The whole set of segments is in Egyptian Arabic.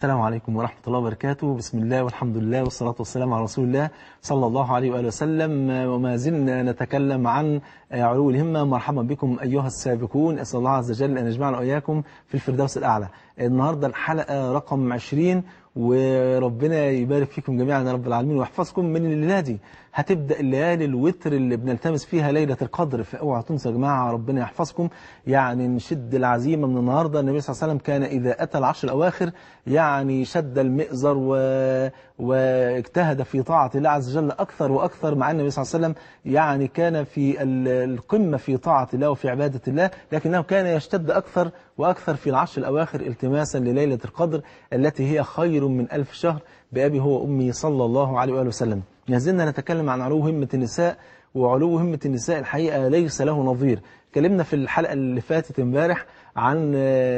السلام عليكم ورحمة الله وبركاته بسم الله والحمد لله والصلاة والسلام على رسول الله صلى الله عليه وآله وسلم وما زلنا نتكلم عن علو الهمة مرحبا بكم أيها السابقون أسأل الله عز وجل أن يجمعنا وإياكم في الفردوس الأعلى النهاردة الحلقة رقم 20 وربنا يبارك فيكم جميعا يا رب العالمين ويحفظكم من الليلة دي هتبدأ الليالي الوتر اللي بنلتمس فيها ليلة القدر فاوعوا تنسوا يا جماعة ربنا يحفظكم يعني نشد العزيمة من النهاردة النبي صلى الله عليه وسلم كان إذا أتى العشر الأواخر يعني شد المئزر و... واجتهد في طاعة الله عز وجل أكثر وأكثر مع النبي صلى الله عليه وسلم يعني كان في القمة في طاعة الله وفي عبادة الله لكنه كان يشتد أكثر وأكثر في العشر الأواخر التماسا لليلة القدر التي هي خير من ألف شهر بأبي هو أمي صلى الله عليه وآله وسلم يزلنا نتكلم عن علو همة النساء وعلو همة النساء الحقيقة ليس له نظير كلمنا في الحلقة اللي فاتت امبارح عن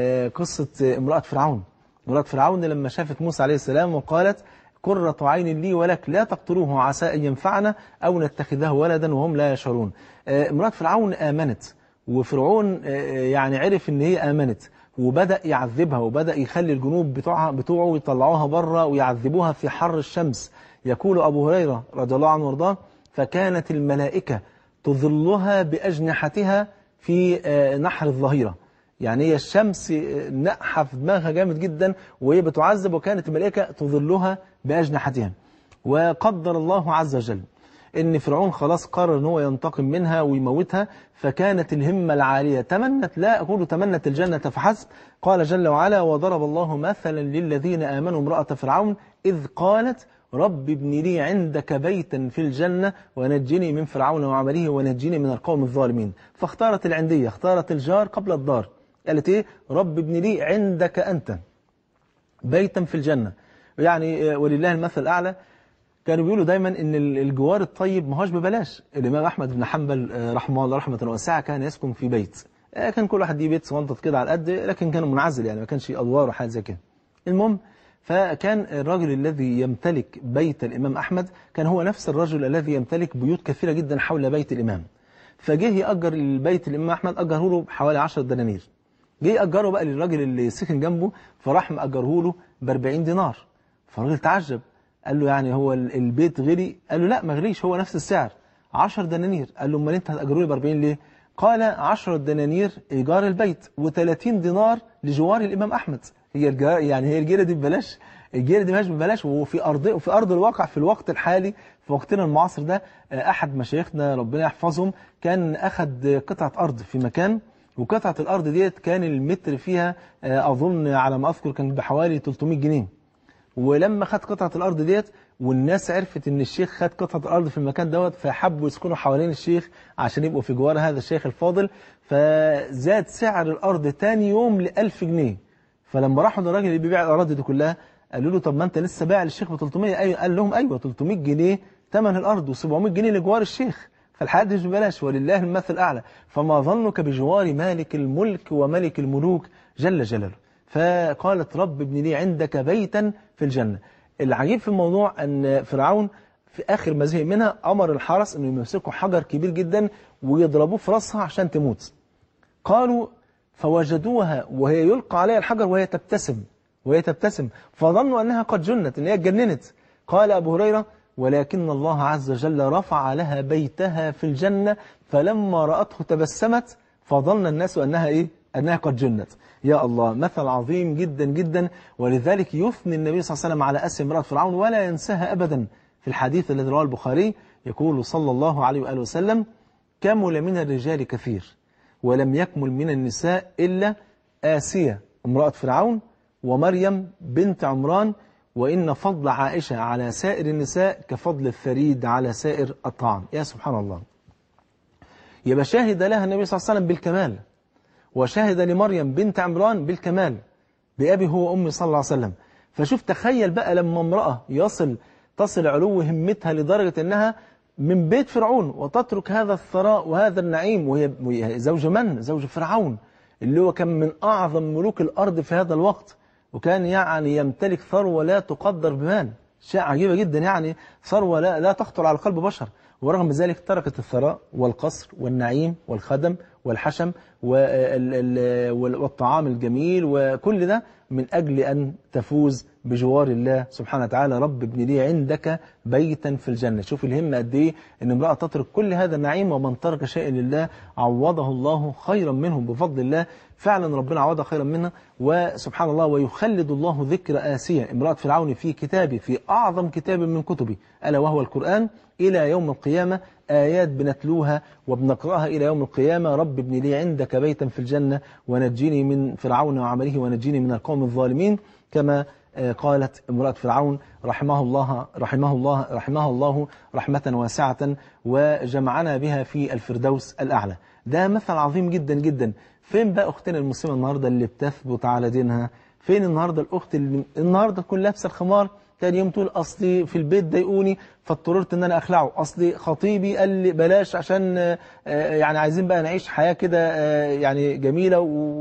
قصة امرأة فرعون امرأة فرعون لما شافت موسى عليه السلام وقالت قرة عين لي ولك لا تقتلوه عسى أن ينفعنا أو نتخذه ولدا وهم لا يشعرون امرأة فرعون آمنت وفرعون يعني عرف ان هي آمنت وبدأ يعذبها وبدأ يخلي الجنوب بتوعها بتوعه يطلعوها بره ويعذبوها في حر الشمس يقول أبو هريرة رضي الله عنه وارضاه فكانت الملائكة تظلها بأجنحتها في نحر الظهيرة يعني هي الشمس نقحة في دماغها جامد جدا وهي بتعذب وكانت الملائكة تظلها بأجنحتها وقدر الله عز وجل ان فرعون خلاص قرر ان هو ينتقم منها ويموتها فكانت الهمة العالية تمنت لا أقول تمنت الجنة فحسب قال جل وعلا وضرب الله مثلا للذين آمنوا امرأة فرعون إذ قالت رب ابن لي عندك بيتا في الجنة ونجني من فرعون وعمله ونجني من القوم الظالمين فاختارت العندية اختارت الجار قبل الدار قالت ايه رب ابن لي عندك أنت بيتا في الجنة يعني ولله المثل الأعلى كانوا بيقولوا دايما ان الجوار الطيب ما هوش ببلاش الامام احمد بن حنبل رحمه الله رحمه واسعه كان يسكن في بيت كان كل واحد ليه بيت صغنطط كده على قد لكن كان منعزل يعني ما كانش ادوار وحاجه زي كده المهم فكان الرجل الذي يمتلك بيت الامام احمد كان هو نفس الرجل الذي يمتلك بيوت كثيره جدا حول بيت الامام فجه يأجر البيت الامام احمد اجره له بحوالي 10 دنانير جه يأجره بقى للراجل اللي سكن جنبه فراح مأجره له ب 40 دينار فالراجل تعجب قال له يعني هو البيت غلي قال له لا ما غليش هو نفس السعر 10 دنانير قال له امال انت هتاجره لي ب 40 ليه قال 10 دنانير ايجار البيت و30 دينار لجوار الامام احمد هي يعني هي الجيره دي ببلاش الجيره دي مش ببلاش وفي ارض وفي ارض الواقع في الوقت الحالي في وقتنا المعاصر ده احد مشايخنا ربنا يحفظهم كان اخذ قطعه ارض في مكان وقطعه الارض ديت كان المتر فيها اظن على ما اذكر كان بحوالي 300 جنيه ولما خد قطعة الأرض ديت والناس عرفت ان الشيخ خد قطعة الأرض في المكان دوت فحبوا يسكنوا حوالين الشيخ عشان يبقوا في جوار هذا الشيخ الفاضل فزاد سعر الأرض تاني يوم ل 1000 جنيه فلما راحوا للراجل اللي بيبيع الأراضي دي كلها قالوا له طب ما أنت لسه بايع للشيخ ب 300 أيوة قال لهم أيوة 300 جنيه ثمن الأرض و700 جنيه لجوار الشيخ فالحياة دي مش ببلاش ولله المثل الأعلى فما ظنك بجوار مالك الملك وملك الملوك جل جلاله فقالت رب ابن لي عندك بيتا في الجنة العجيب في الموضوع أن فرعون في آخر ما زهق منها أمر الحرس أنه يمسكوا حجر كبير جدا ويضربوه في رأسها عشان تموت قالوا فوجدوها وهي يلقى عليها الحجر وهي تبتسم وهي تبتسم فظنوا أنها قد جنت أن هي اتجننت قال أبو هريرة ولكن الله عز وجل رفع لها بيتها في الجنة فلما رأته تبسمت فظن الناس أنها إيه؟ أنها قد جنت يا الله مثل عظيم جدا جدا ولذلك يثني النبي صلى الله عليه وسلم على أسر امرأة فرعون ولا ينساها أبدا في الحديث الذي رواه البخاري يقول صلى الله عليه وآله وسلم كمل من الرجال كثير ولم يكمل من النساء إلا آسية امرأة فرعون ومريم بنت عمران وإن فضل عائشة على سائر النساء كفضل الثريد على سائر الطعام يا سبحان الله يبقى شاهد لها النبي صلى الله عليه وسلم بالكمال وشاهد لمريم بنت عمران بالكمال بأبي هو أمي صلى الله عليه وسلم فشوف تخيل بقى لما امرأة يصل تصل علو همتها لدرجة أنها من بيت فرعون وتترك هذا الثراء وهذا النعيم وهي زوج من؟ زوج فرعون اللي هو كان من أعظم ملوك الأرض في هذا الوقت وكان يعني يمتلك ثروة لا تقدر بمال شيء عجيبة جدا يعني ثروة لا, لا تخطر على قلب بشر ورغم ذلك تركت الثراء والقصر والنعيم والخدم والحشم والطعام الجميل وكل ده من أجل أن تفوز بجوار الله سبحانه وتعالى رب ابن لي عندك بيتا في الجنة شوف الهمة قد ايه ان امرأة تترك كل هذا النعيم ومن ترك شيء لله عوضه الله خيرا منه بفضل الله فعلا ربنا عوضها خيرا منها وسبحان الله ويخلد الله ذكر آسية امرأة فرعون في كتابه في أعظم كتاب من كتبه ألا وهو القرآن إلى يوم القيامة آيات بنتلوها وبنقرأها إلى يوم القيامة رب ابن لي عندك بيتا في الجنة ونجيني من فرعون وعمله ونجيني من القوم الظالمين كما قالت امرأة فرعون رحمه الله رحمه الله رحمه الله رحمة واسعة وجمعنا بها في الفردوس الأعلى ده مثل عظيم جدا جدا فين بقى أختنا المسلمة النهاردة اللي بتثبت على دينها فين النهاردة الأخت اللي النهاردة تكون لابسة الخمار تاني يوم تقول أصلي في البيت ضايقوني فاضطررت ان انا اخلعه اصلي خطيبي قال لي بلاش عشان يعني عايزين بقى نعيش حياة كده يعني جميلة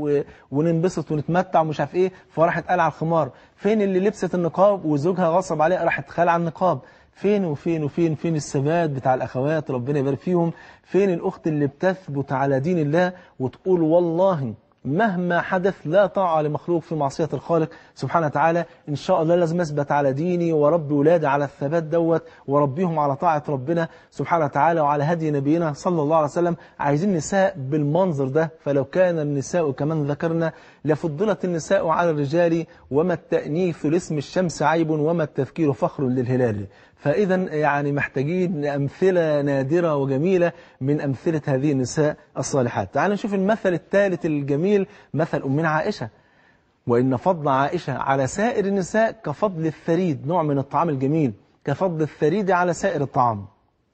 وننبسط ونتمتع ومش عارف ايه فراحت قلع الخمار فين اللي لبست النقاب وزوجها غصب عليها راحت خلع النقاب فين وفين وفين فين الثبات بتاع الأخوات ربنا يبارك فيهم فين الأخت اللي بتثبت على دين الله وتقول والله مهما حدث لا طاعة لمخلوق في معصية الخالق سبحانه وتعالى إن شاء الله لازم أثبت على ديني وربي ولادي على الثبات دوت وربيهم على طاعة ربنا سبحانه وتعالى وعلى هدي نبينا صلى الله عليه وسلم عايزين نساء بالمنظر ده فلو كان النساء كمان ذكرنا لفضلت النساء على الرجال وما التأنيث لاسم الشمس عيب وما التذكير فخر للهلال فإذا يعني محتاجين أمثلة نادرة وجميلة من أمثلة هذه النساء الصالحات تعالوا نشوف المثل الثالث الجميل مثل أمنا عائشة وإن فضل عائشة على سائر النساء كفضل الثريد نوع من الطعام الجميل كفضل الثريد على سائر الطعام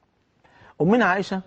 أمنا عائشة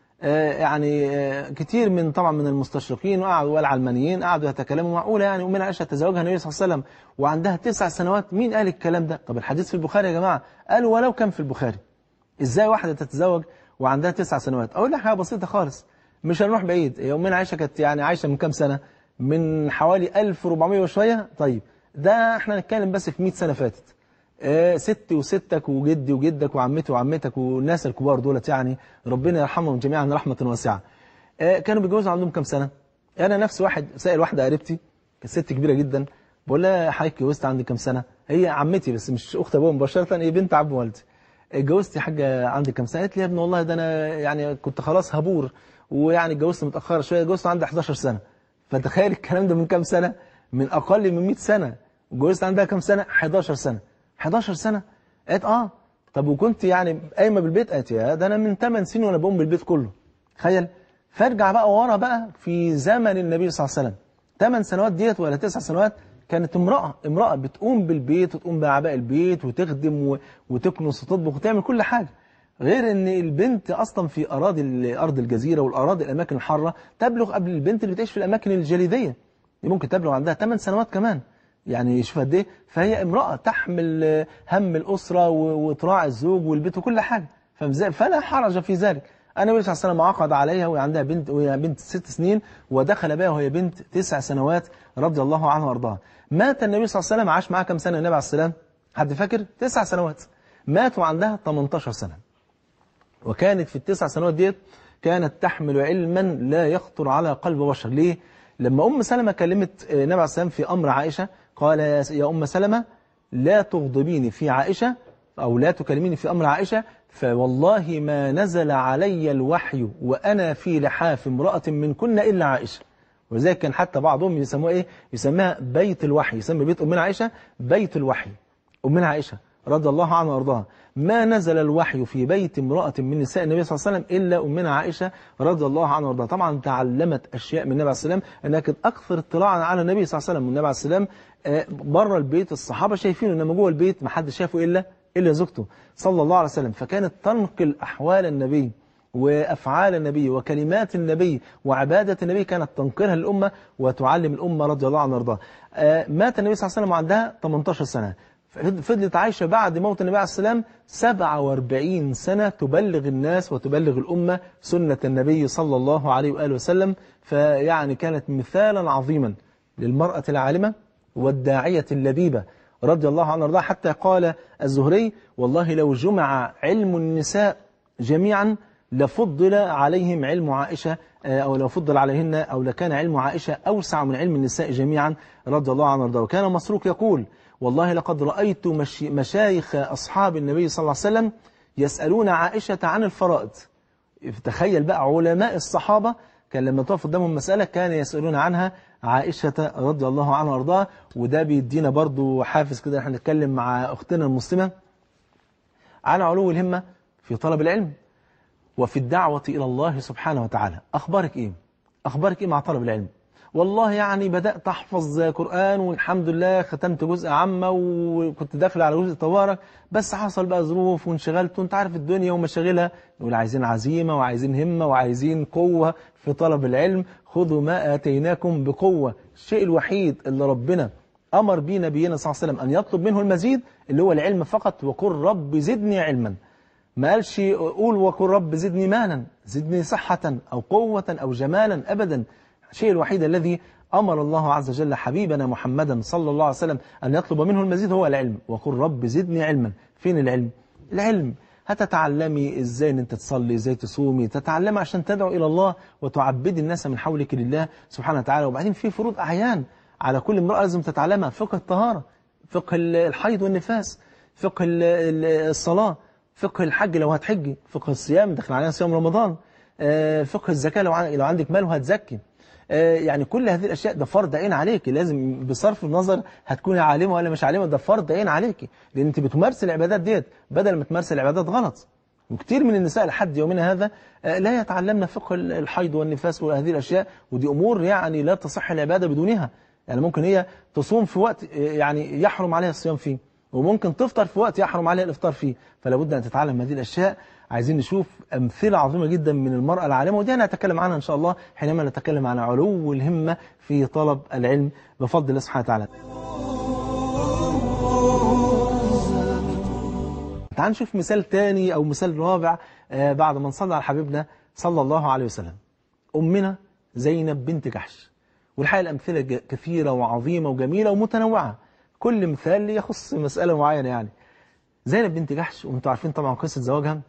يعني كتير من طبعا من المستشرقين وقعدوا والعلمانيين قعدوا يتكلموا معقولة يعني أمنا عائشة تزوجها النبي صلى الله عليه وسلم وعندها تسع سنوات مين قال الكلام ده طب الحديث في البخاري يا جماعة قالوا ولو كان في البخاري إزاي واحدة تتزوج وعندها تسع سنوات أقول لك حاجة بسيطة خالص مش هنروح بعيد هي أمنا عائشة كانت يعني عايشة من كام سنة من حوالي 1400 وشوية طيب ده احنا نتكلم بس في 100 سنة فاتت آه ستي وستك وجدي وجدك وعمتي وعمتك والناس الكبار دولت يعني ربنا يرحمهم جميعا رحمة واسعة آه كانوا بيتجوزوا عندهم كام سنة أنا نفس واحد سائل واحدة قريبتي كانت ست كبيرة جدا بقول لها حضرتك اتجوزت عندي كام سنة هي عمتي بس مش أخت أبوها مباشرة هي بنت عم والدي اتجوزت يا حاجة عندي كام سنة قالت لي يا ابني والله ده أنا يعني كنت خلاص هبور ويعني اتجوزت متأخرة شوية اتجوزت عندي 11 سنة فتخيل الكلام ده من كام سنة من أقل من 100 سنة اتجوزت عندها كام سنة 11 سنة 11 سنة قالت اه طب وكنت يعني قايمه بالبيت قالت يا ده انا من 8 سنين وانا بقوم بالبيت كله تخيل فارجع بقى ورا بقى في زمن النبي صلى الله عليه وسلم 8 سنوات ديت ولا 9 سنوات كانت امرأة امرأة بتقوم بالبيت وتقوم بأعباء البيت وتخدم و... وتكنس وتطبخ وتعمل كل حاجة غير ان البنت اصلا في اراضي ارض الجزيره والاراضي الاماكن الحاره تبلغ قبل البنت اللي بتعيش في الاماكن الجليديه دي ممكن تبلغ عندها 8 سنوات كمان يعني شوف قد ايه فهي امرأة تحمل هم الأسرة وتراعي الزوج والبيت وكل حاجة فلا حرج في ذلك النبي صلى الله عليه وسلم عقد عليها وهي عندها بنت وهي بنت ست سنين ودخل بها وهي بنت تسع سنوات رضي الله عنها وارضاها مات النبي صلى الله عليه وسلم عاش معاها كم سنة النبي عليه السلام حد فاكر تسع سنوات مات وعندها 18 سنة وكانت في التسع سنوات ديت كانت تحمل علما لا يخطر على قلب بشر ليه لما أم سلمة كلمت النبي عليه السلام في أمر عائشة قال يا أم سلمة لا تغضبيني في عائشة أو لا تكلميني في أمر عائشة فوالله ما نزل علي الوحي وأنا في لحاف امرأة من كنا إلا عائشة ولذلك كان حتى بعضهم يسموها إيه يسميها بيت الوحي يسمي بيت أمنا عائشة بيت الوحي أمنا عائشة رضي الله عنها وارضاها ما نزل الوحي في بيت امرأة من نساء النبي صلى الله عليه وسلم إلا أمنا عائشة رضي الله عنها وارضاها طبعا تعلمت أشياء من النبي عليه السلام أنها كانت أكثر اطلاعا على النبي صلى الله عليه وسلم والنبي عليه السلام بره البيت الصحابة شايفينه إنما جوه البيت ما حد شافه إلا إلا زوجته صلى الله عليه وسلم فكانت تنقل أحوال النبي وأفعال النبي وكلمات النبي وعبادة النبي كانت تنقلها للأمة وتعلم الأمة رضي الله عنها وارضاها مات النبي صلى الله عليه وسلم وعندها 18 سنة فضلت عايشة بعد موت النبي عليه السلام 47 سنة تبلغ الناس وتبلغ الأمة سنة النبي صلى الله عليه وآله وسلم فيعني كانت مثالا عظيما للمرأة العالمة والداعية اللبيبة رضي الله عنها وارضاها حتى قال الزهري والله لو جمع علم النساء جميعا لفضل عليهم علم عائشة أو لو فضل عليهن أو لكان علم عائشة أوسع من علم النساء جميعا رضي الله عنها وارضاها وكان مسروق يقول والله لقد رأيت مش مشايخ أصحاب النبي صلى الله عليه وسلم يسألون عائشة عن الفرائض تخيل بقى علماء الصحابة كان لما تقف قدامهم مسألة كان يسألون عنها عائشة رضي الله عنها وارضاها وده بيدينا برضو حافز كده احنا نتكلم مع أختنا المسلمة عن علو الهمة في طلب العلم وفي الدعوة إلى الله سبحانه وتعالى أخبارك إيه؟ أخبارك إيه مع طلب العلم؟ والله يعني بدأت أحفظ قرآن والحمد لله ختمت جزء عامة وكنت داخل على جزء تبارك بس حصل بقى ظروف وانشغلت وانت عارف الدنيا ومشاغلها نقول عايزين عزيمة وعايزين همة وعايزين قوة في طلب العلم خذوا ما آتيناكم بقوة الشيء الوحيد اللي ربنا أمر بيه نبينا صلى الله عليه وسلم أن يطلب منه المزيد اللي هو العلم فقط وقل رب زدني علما ما قالش قول وقل رب زدني مالا زدني صحة أو قوة أو جمالا أبدا الشيء الوحيد الذي أمر الله عز وجل حبيبنا محمدا صلى الله عليه وسلم أن يطلب منه المزيد هو العلم وقل رب زدني علما فين العلم؟ العلم هتتعلمي ازاي ان انت تصلي ازاي تصومي تتعلمي عشان تدعو الى الله وتعبدي الناس من حولك لله سبحانه وتعالى وبعدين في فروض اعيان على كل امرأة لازم تتعلمها فقه الطهارة فقه الحيض والنفاس فقه الصلاة فقه الحج لو هتحجي فقه الصيام داخل علينا صيام رمضان فقه الزكاة لو لو عندك مال وهتزكي يعني كل هذه الأشياء ده فرض عين عليك لازم بصرف النظر هتكوني عالمة ولا مش عالمة ده فرض عين عليك لأن أنت بتمارس العبادات ديت بدل ما تمارس العبادات غلط وكثير من النساء لحد يومنا هذا لا يتعلمن فقه الحيض والنفاس وهذه الأشياء ودي أمور يعني لا تصح العبادة بدونها يعني ممكن هي تصوم في وقت يعني يحرم عليها الصيام فيه وممكن تفطر في وقت يحرم عليها الافطار فيه فلا بد أن تتعلم هذه الأشياء عايزين نشوف أمثلة عظيمة جدا من المرأة العالمة ودي أنا هتكلم عنها إن شاء الله حينما نتكلم عن علو الهمة في طلب العلم بفضل الله سبحانه وتعالى تعال نشوف مثال تاني أو مثال رابع آه بعد ما نصلي على حبيبنا صلى الله عليه وسلم أمنا زينب بنت جحش والحقيقة الأمثلة كثيرة وعظيمة وجميلة ومتنوعة كل مثال يخص مسألة معينة يعني زينب بنت جحش وانتم عارفين طبعا قصة زواجها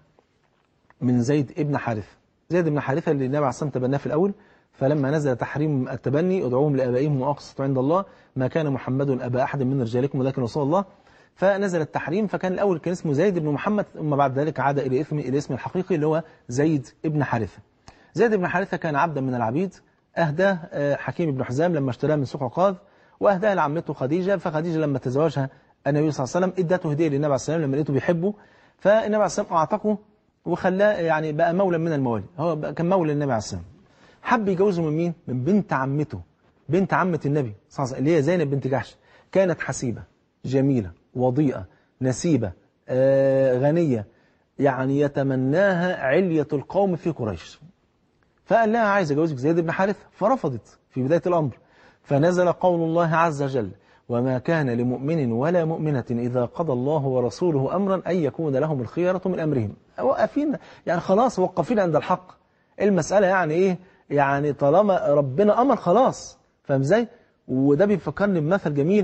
من زيد ابن حارثة زيد بن حارثة اللي النبي عليه الصلاة والسلام تبناه في الأول فلما نزل تحريم التبني ادعوهم لآبائهم وأقسطوا عند الله ما كان محمد أبا أحد من رجالكم ولكن رسول الله فنزل التحريم فكان الأول كان اسمه زيد بن محمد ثم بعد ذلك عاد إلى اسمه إلى اسمه الحقيقي اللي هو زيد ابن حارثة زيد بن حارثة كان عبدا من العبيد أهداه حكيم بن حزام لما اشتراه من سوق عقاد وأهداه لعمته خديجة فخديجة لما تزوجها النبي صلى الله عليه وسلم ادته هدية للنبي عليه الصلاة والسلام لما لقيته بيحبه فالنبي عليه الصلاة والسلام أعتقه وخلاه يعني بقى مولى من الموالي هو بقى كان مولى النبي عليه الصلاة والسلام حب يجوزه من مين؟ من بنت عمته بنت عمة النبي صلى الله عليه وسلم اللي هي زينب بنت جحش كانت حسيبة جميلة وضيئة نسيبة آه غنية يعني يتمناها علية القوم في قريش فقال لها عايز أجوزك زيد بن حارثة فرفضت في بداية الأمر فنزل قول الله عز وجل وما كان لمؤمن ولا مؤمنة إذا قضى الله ورسوله أمرا أن يكون لهم الخيرة من أمرهم وقفين يعني خلاص وقفين عند الحق المسألة يعني إيه يعني طالما ربنا أمر خلاص فاهم ازاي وده بيفكرني بمثل جميل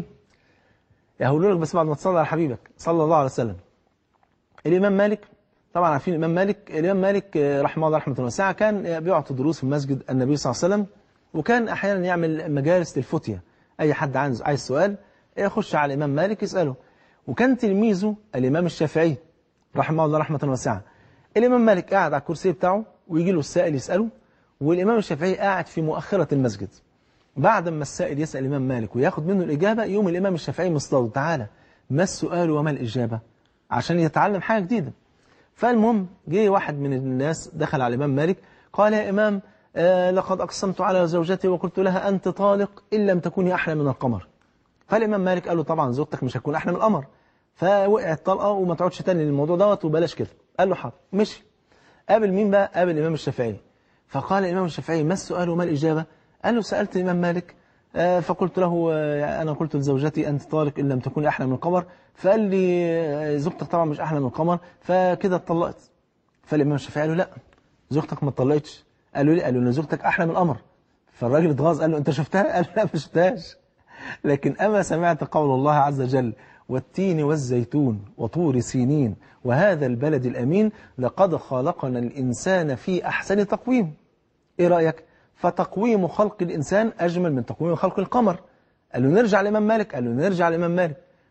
هقول لك بس بعد ما تصلي على حبيبك صلى الله عليه وسلم الإمام مالك طبعا عارفين الإمام مالك الإمام مالك رحمه الله رحمة الله واسعة كان بيعطي دروس في مسجد النبي صلى الله عليه وسلم وكان أحيانا يعمل مجالس للفتية أي حد عايز عايز سؤال يخش على الإمام مالك يسأله وكان تلميذه الإمام الشافعي رحمه الله رحمة واسعة الإمام مالك قاعد على الكرسي بتاعه ويجي له السائل يسأله والإمام الشافعي قاعد في مؤخرة المسجد بعد ما السائل يسأل الإمام مالك وياخد منه الإجابة يوم الإمام الشافعي مصطاد تعالى ما السؤال وما الإجابة عشان يتعلم حاجة جديدة فالمهم جه واحد من الناس دخل على الإمام مالك قال يا إمام آه لقد أقسمت على زوجتي وقلت لها أنت طالق إن لم تكوني أحلى من القمر فالإمام مالك قال له طبعا زوجتك مش هتكون أحلى من القمر فوقعت طلقة وما تقعدش تاني للموضوع دوت وبلاش كده قال له حاضر مشي قابل مين بقى قابل الإمام الشافعي فقال الإمام الشافعي ما السؤال وما الإجابة قال له سألت الإمام مالك آه فقلت له آه أنا قلت لزوجتي أنت طالق إن لم تكوني أحلى من القمر فقال لي زوجتك طبعا مش أحلى من القمر فكده اتطلقت فالإمام الشافعي قال له لا زوجتك ما اتطلقتش قال له ليه قال له إن زوجتك أحلى من القمر فالراجل اتغاظ قال له أنت شفتها قال له لا ما شفتهاش لكن أما سمعت قول الله عز وجل والتين والزيتون وطور سينين وهذا البلد الأمين لقد خلقنا الإنسان في أحسن تقويم إيه رأيك؟ فتقويم خلق الإنسان أجمل من تقويم خلق القمر قال له نرجع لإمام مالك قال له نرجع لإمام مالك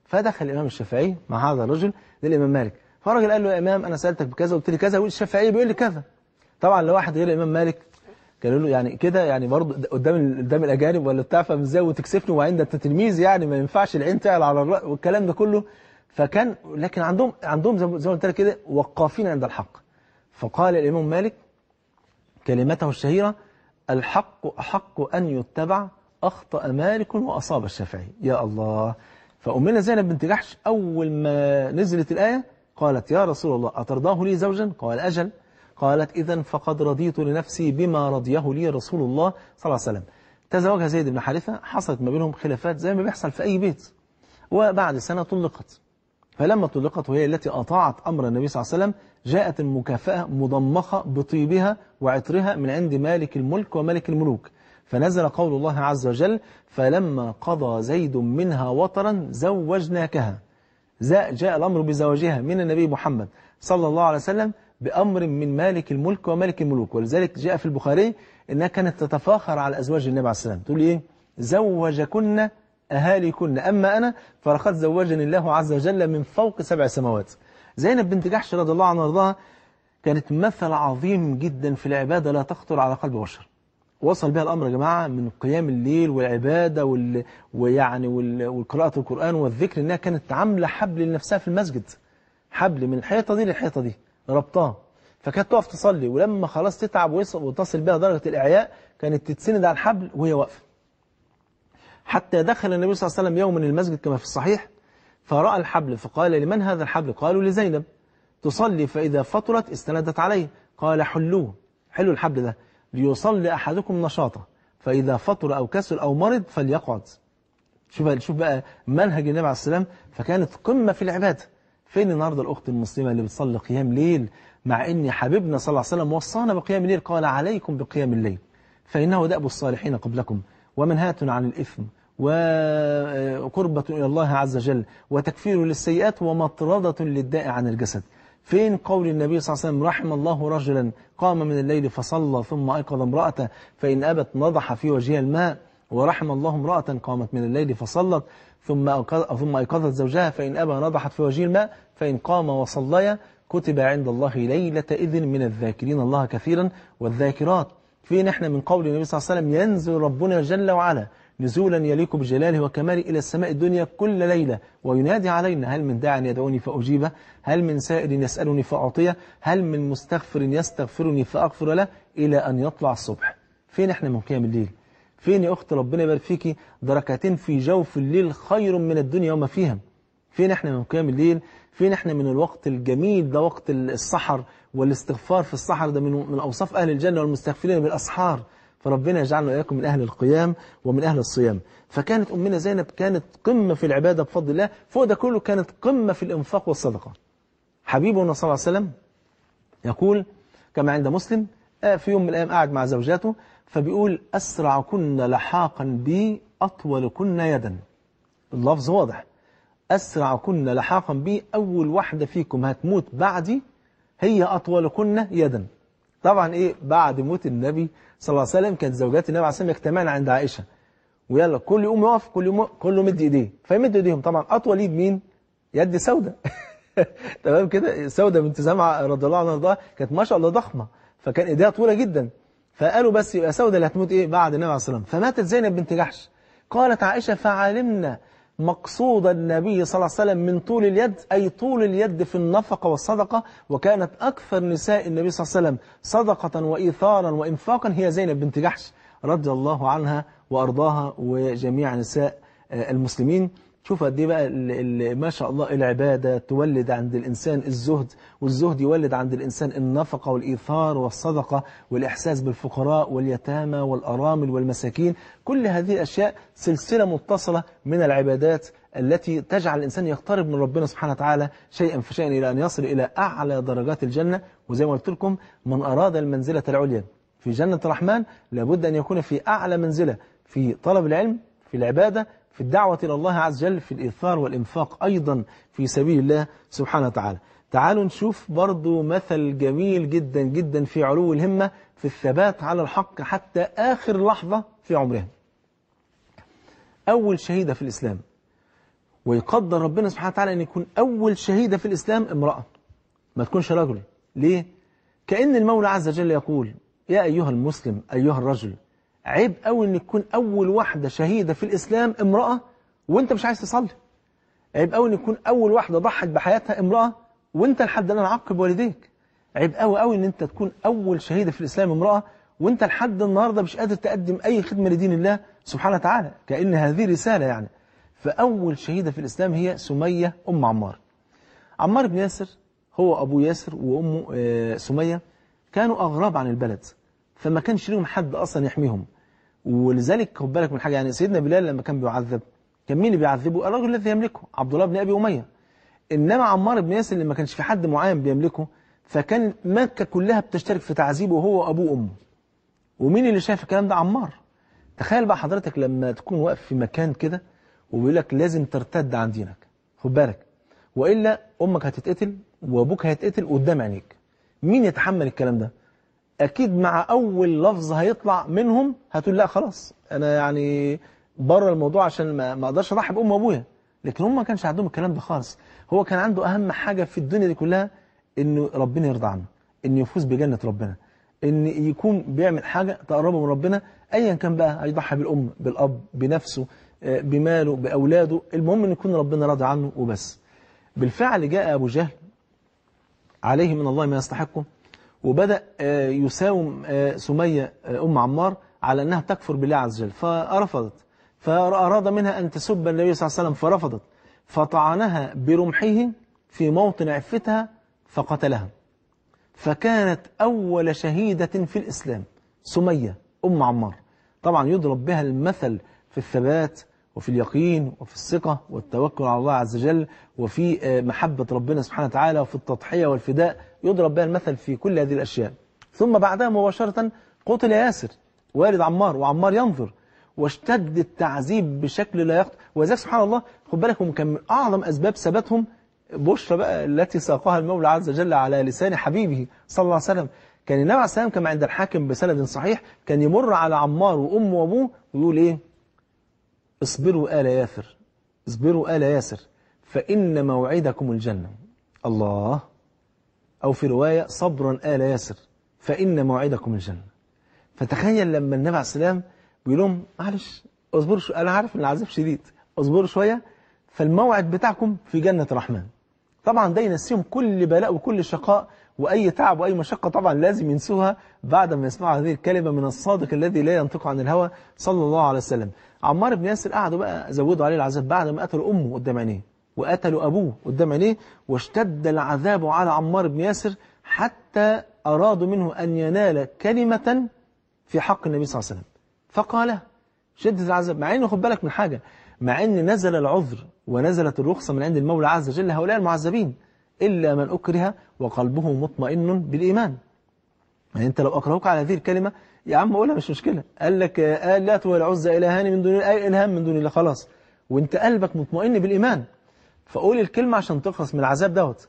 فدخل الإمام الشافعي مع هذا الرجل للإمام مالك فالراجل قال له يا إمام أنا سألتك بكذا قلت لي كذا والشافعي بيقول لي كذا طبعا لو واحد غير الإمام مالك كانوا له يعني كده يعني برضه قدام قدام الأجانب ولا بتاع فاهم ازاي وتكسفني وعند انت تلميذ يعني ما ينفعش العين تعلى على الرأي والكلام ده كله فكان لكن عندهم عندهم زي ما قلت لك كده وقافين عند الحق فقال الإمام مالك كلمته الشهيرة الحق أحق أن يتبع أخطأ مالك وأصاب الشافعي يا الله فأمنا زينب بنت جحش أول ما نزلت الآية قالت يا رسول الله أترضاه لي زوجا قال أجل قالت إذا فقد رضيت لنفسي بما رضيه لي رسول الله صلى الله عليه وسلم تزوجها زيد بن حارثة حصلت ما بينهم خلافات زي ما بيحصل في أي بيت وبعد سنة طلقت فلما طلقت وهي التي أطاعت أمر النبي صلى الله عليه وسلم جاءت المكافأة مضمخة بطيبها وعطرها من عند مالك الملك وملك الملوك فنزل قول الله عز وجل فلما قضى زيد منها وطرا زوجناكها جاء الأمر بزواجها من النبي محمد صلى الله عليه وسلم بأمر من مالك الملك وملك الملوك ولذلك جاء في البخاري إنها كانت تتفاخر على أزواج النبي عليه السلام تقول إيه زوجكن أهاليكن أما أنا فلقد زوجني الله عز وجل من فوق سبع سماوات زينب بنت جحش رضي الله عنها وارضاها كانت مثل عظيم جدا في العبادة لا تخطر على قلب بشر وصل بها الأمر يا جماعة من قيام الليل والعبادة وال... ويعني وال... والقراءة القرآن والذكر إنها كانت عاملة حبل لنفسها في المسجد حبل من الحيطة دي للحيطة دي ربطاه فكانت تقف تصلي ولما خلاص تتعب وتصل بها درجة الإعياء كانت تتسند على الحبل وهي واقفة حتى دخل النبي صلى الله عليه وسلم يوما المسجد كما في الصحيح فرأى الحبل فقال لمن هذا الحبل قالوا لزينب تصلي فإذا فطرت استندت عليه قال حلوه حلوا الحبل ده ليصلي أحدكم نشاطه فإذا فطر أو كسل أو مرض فليقعد شوف شوف بقى منهج النبي عليه السلام فكانت قمة في العبادة فين النهارده الأخت المسلمة اللي بتصلي قيام ليل مع إن حبيبنا صلى الله عليه وسلم وصانا بقيام الليل قال عليكم بقيام الليل فإنه دأب الصالحين قبلكم ومنهاة عن الإثم وقربة إلى الله عز وجل وتكفير للسيئات ومطردة للداء عن الجسد فين قول النبي صلى الله عليه وسلم رحم الله رجلا قام من الليل فصلى ثم أيقظ امرأته فإن أبت نضح في وجهها الماء ورحم الله امرأة قامت من الليل فصلت ثم ثم أيقظت زوجها فإن أبى نضحت في وجه الماء فإن قام وصليا كتب عند الله ليلة إذن من الذاكرين الله كثيرا والذاكرات فين احنا من قول النبي صلى الله عليه وسلم ينزل ربنا جل وعلا نزولا يليق بجلاله وكماله إلى السماء الدنيا كل ليلة وينادي علينا هل من داع يدعوني فأجيبه هل من سائل يسألني فأعطيه هل من مستغفر يستغفرني فأغفر له إلى أن يطلع الصبح فين احنا من قيام الليل فين يا أخت ربنا يبارك فيكي دركتين في جوف الليل خير من الدنيا وما فيها فين احنا من قيام الليل فين احنا من الوقت الجميل ده وقت السحر والاستغفار في السحر ده من من أوصاف أهل الجنة والمستغفرين بالأسحار فربنا يجعلنا وإياكم من أهل القيام ومن أهل الصيام فكانت أمنا زينب كانت قمة في العبادة بفضل الله فوق ده كله كانت قمة في الإنفاق والصدقة حبيبنا صلى الله عليه وسلم يقول كما عند مسلم في يوم من الأيام قاعد مع زوجاته فبيقول أسرع كن لحاقا بي أطول كن يدا اللفظ واضح أسرع كن لحاقا بي أول واحدة فيكم هتموت بعدي هي أطول كن يدا طبعا إيه بعد موت النبي صلى الله عليه وسلم كانت زوجات النبي عليه الصلاة والسلام يجتمعن عند عائشة ويلا كل يوم يقف كل يوم كله مد ايديه فيمد ايديهم طبعا اطول ايد مين يد سودة تمام كده سودة بنت زمعة رضي الله عنها كانت ما شاء الله ضخمة فكان ايديها طويلة جدا فقالوا بس يبقى سودة اللي هتموت ايه بعد النبي عليه الصلاة والسلام فماتت زينب بنت جحش قالت عائشة فعلمنا مقصود النبي صلى الله عليه وسلم من طول اليد أي طول اليد في النفقة والصدقة وكانت أكثر نساء النبي صلى الله عليه وسلم صدقة وإيثارا وإنفاقا هي زينب بنت جحش رضي الله عنها وأرضاها وجميع نساء المسلمين شوف قد ايه بقى ما شاء الله العبادة تولد عند الإنسان الزهد والزهد يولد عند الإنسان النفقة والإيثار والصدقة والإحساس بالفقراء واليتامى والأرامل والمساكين كل هذه الأشياء سلسلة متصلة من العبادات التي تجعل الإنسان يقترب من ربنا سبحانه وتعالى شيئا فشيئا إلى أن يصل إلى أعلى درجات الجنة وزي ما قلت لكم من أراد المنزلة العليا في جنة الرحمن لابد أن يكون في أعلى منزلة في طلب العلم في العبادة في الدعوة إلى الله عز وجل في الإيثار والإنفاق أيضا في سبيل الله سبحانه وتعالى تعالوا نشوف برضو مثل جميل جدا جدا في علو الهمة في الثبات على الحق حتى آخر لحظة في عمرها أول شهيدة في الإسلام ويقدر ربنا سبحانه وتعالى أن يكون أول شهيدة في الإسلام امرأة ما تكونش رجل ليه؟ كأن المولى عز وجل يقول يا أيها المسلم أيها الرجل عيب قوي أن يكون أول واحدة شهيدة في الإسلام امرأة وانت مش عايز تصلي عيب قوي أن يكون أول واحدة ضحت بحياتها امرأة وانت لحد الآن عقب والديك عيب قوي قوي أن انت تكون أول شهيدة في الإسلام امرأة وانت لحد النهاردة مش قادر تقدم أي خدمة لدين الله سبحانه وتعالى كأن هذه رسالة يعني فأول شهيدة في الإسلام هي سمية أم عمار عمار بن ياسر هو أبو ياسر وأمه آه، سمية كانوا أغراب عن البلد فما كانش لهم حد أصلا يحميهم ولذلك خد بالك من حاجة يعني سيدنا بلال لما كان بيعذب كان مين اللي بيعذبه الرجل الذي يملكه عبد الله بن أبي أمية إنما عمار بن ياسر اللي ما كانش في حد معين بيملكه فكان مكة كلها بتشترك في تعذيبه هو وأبوه وأمه ومين اللي شايف الكلام ده عمار تخيل بقى حضرتك لما تكون واقف في مكان كده وبيقول لك لازم ترتد عن دينك خد بالك والا امك هتتقتل وابوك هيتقتل قدام عينيك مين يتحمل الكلام ده اكيد مع اول لفظ هيطلع منهم هتقول لا خلاص انا يعني بره الموضوع عشان ما ما اقدرش اضحي بام وابويا لكن هم ما كانش عندهم الكلام ده خالص هو كان عنده اهم حاجه في الدنيا دي كلها انه ربنا يرضى عنه انه يفوز بجنه ربنا ان يكون بيعمل حاجه تقربه من ربنا ايا كان بقى هيضحي بالام بالاب بنفسه آه، بماله باولاده المهم ان يكون ربنا راضي عنه وبس بالفعل جاء ابو جهل عليه من الله ما يستحقه وبدأ آه، يساوم آه، سمية آه، أم عمار على أنها تكفر بالله عز وجل فرفضت فأراد منها أن تسب النبي صلى الله عليه وسلم فرفضت فطعنها برمحه في موطن عفتها فقتلها فكانت أول شهيدة في الإسلام سمية أم عمار طبعا يضرب بها المثل في الثبات وفي اليقين وفي الثقة والتوكل على الله عز وجل وفي آه، محبة ربنا سبحانه وتعالى وفي التضحية والفداء يضرب بها المثل في كل هذه الأشياء ثم بعدها مباشرة قتل ياسر والد عمار وعمار ينظر واشتد التعذيب بشكل لا يخطئ وذلك سبحان الله خد بالك هم كان من أعظم أسباب ثباتهم بشرى بقى التي ساقها المولى عز وجل على لسان حبيبه صلى الله عليه وسلم كان النبي عليه السلام كما عند الحاكم بسند صحيح كان يمر على عمار وأمه وأبوه ويقول إيه اصبروا آل ياسر اصبروا آل ياسر فإن موعدكم الجنة الله أو في رواية صبرا آل ياسر فإن موعدكم الجنة فتخيل لما النبي عليه السلام بيقول لهم معلش اصبروا شوية أنا عارف إن العذاب شديد اصبروا شوية فالموعد بتاعكم في جنة الرحمن طبعا ده ينسيهم كل بلاء وكل شقاء وأي تعب وأي مشقة طبعا لازم ينسوها بعد ما يسمعوا هذه الكلمة من الصادق الذي لا ينطق عن الهوى صلى الله عليه وسلم عمار بن ياسر قعدوا بقى زودوا عليه العذاب بعد ما قتلوا أمه قدام عينيه وقتلوا أبوه قدام عينيه واشتد العذاب على عمار بن ياسر حتى أرادوا منه أن ينال كلمة في حق النبي صلى الله عليه وسلم فقالها شدة العذاب مع انه خد بالك من حاجة مع ان نزل العذر ونزلت الرخصة من عند المولى عز وجل هؤلاء المعذبين إلا من أكره وقلبه مطمئن بالإيمان يعني أنت لو أكرهوك على هذه الكلمة يا عم قولها مش مشكلة قال لك آه، قال لا والعزى إلهان من دون الله أي إلهام من دون الله خلاص وأنت قلبك مطمئن بالإيمان فقول الكلمة عشان تخلص من العذاب دوت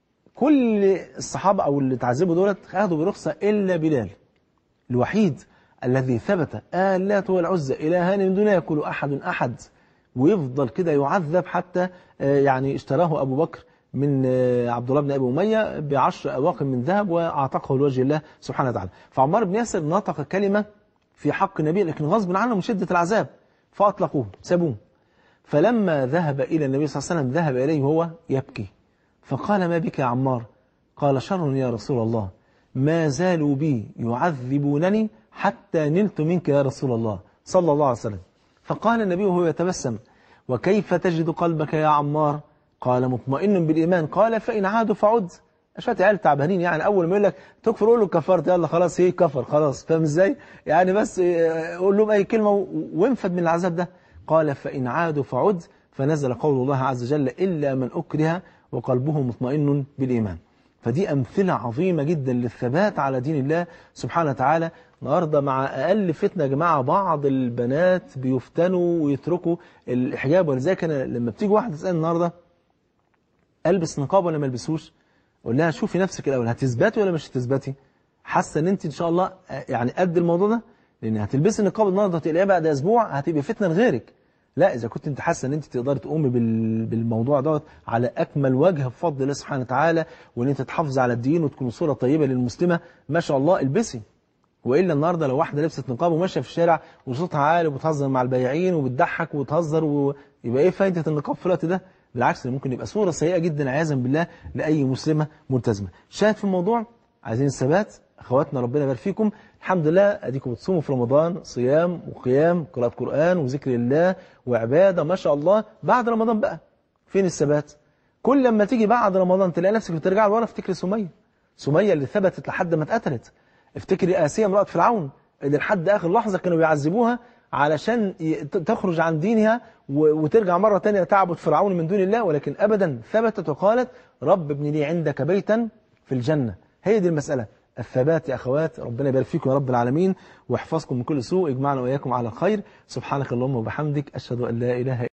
كل الصحابة أو اللي تعذبوا دولت أخذوا برخصة إلا بلال الوحيد الذي ثبت آلات والعزى إلهان من دون يقول أحد أحد ويفضل كده يعذب حتى آه، يعني اشتراه أبو بكر من آه، عبد الله بن أبي أمية بعشر أواق من ذهب وأعتقه لوجه الله سبحانه وتعالى فعمار بن ياسر نطق كلمة في حق النبي لكن غصب عنه من شدة العذاب فأطلقوه سابوه فلما ذهب إلى النبي صلى الله عليه وسلم ذهب إليه وهو يبكي فقال ما بك يا عمار قال شر يا رسول الله ما زالوا بي يعذبونني حتى نلت منك يا رسول الله صلى الله عليه وسلم فقال النبي وهو يتبسم وكيف تجد قلبك يا عمار قال مطمئن بالإيمان قال فإن عادوا فعد شوية عيال تعبانين يعني أول ما يقول لك تكفر قول له كفرت يلا خلاص هي كفر خلاص فاهم إزاي يعني بس آه، قول لهم أي كلمة و- وانفد من العذاب ده قال فإن عادوا فعد فنزل قول الله عز وجل إلا من أكره وقلبه مطمئن بالإيمان فدي أمثلة عظيمة جدا للثبات على دين الله سبحانه وتعالى النهارده مع أقل فتنة يا جماعة بعض البنات بيفتنوا ويتركوا الحجاب ولذلك أنا لما بتيجي واحدة تسألني النهارده البس نقاب ولا ما البسوش اقول لها شوفي نفسك الاول هتثبتي ولا مش هتثبتي حاسه ان انت ان شاء الله آه، يعني قد الموضوع ده لان هتلبسي النقاب النهارده هتلاقيها بعد اسبوع هتبقى فتنه لغيرك لا إذا كنت أنت حاسة أن أنت تقدري تقومي بال- بالموضوع دوت على أكمل وجه بفضل الله سبحانه وتعالى وأن أنت تحافظي على الدين وتكون صورة طيبة للمسلمة ما شاء الله البسي والا النهارده لو واحده لبست نقاب وماشيه في الشارع وصوتها عالي وبتهزر مع البياعين وبتضحك وتهزر ويبقى ايه فايده النقاب في الوقت ده؟ بالعكس ممكن يبقى صوره سيئه جدا عياذا بالله لاي مسلمه ملتزمه. شاهد في الموضوع عايزين الثبات اخواتنا ربنا يبارك فيكم الحمد لله اديكم بتصوموا في رمضان صيام وقيام قراءه قران وذكر الله وعباده ما شاء الله بعد رمضان بقى فين الثبات؟ كل لما تيجي بعد رمضان تلاقي نفسك بترجع لورا افتكري سميه سميه اللي ثبتت لحد ما اتقتلت افتكري آسيا امرأة فرعون اللي لحد آخر لحظة كانوا بيعذبوها علشان ي- ت- تخرج عن دينها و- وترجع مرة تانية تعبد فرعون من دون الله ولكن أبدا ثبتت وقالت رب ابن لي عندك بيتا في الجنة هي دي المسألة الثبات يا أخوات ربنا يبارك فيكم يا رب العالمين ويحفظكم من كل سوء يجمعنا وإياكم على الخير سبحانك اللهم وبحمدك أشهد أن لا إله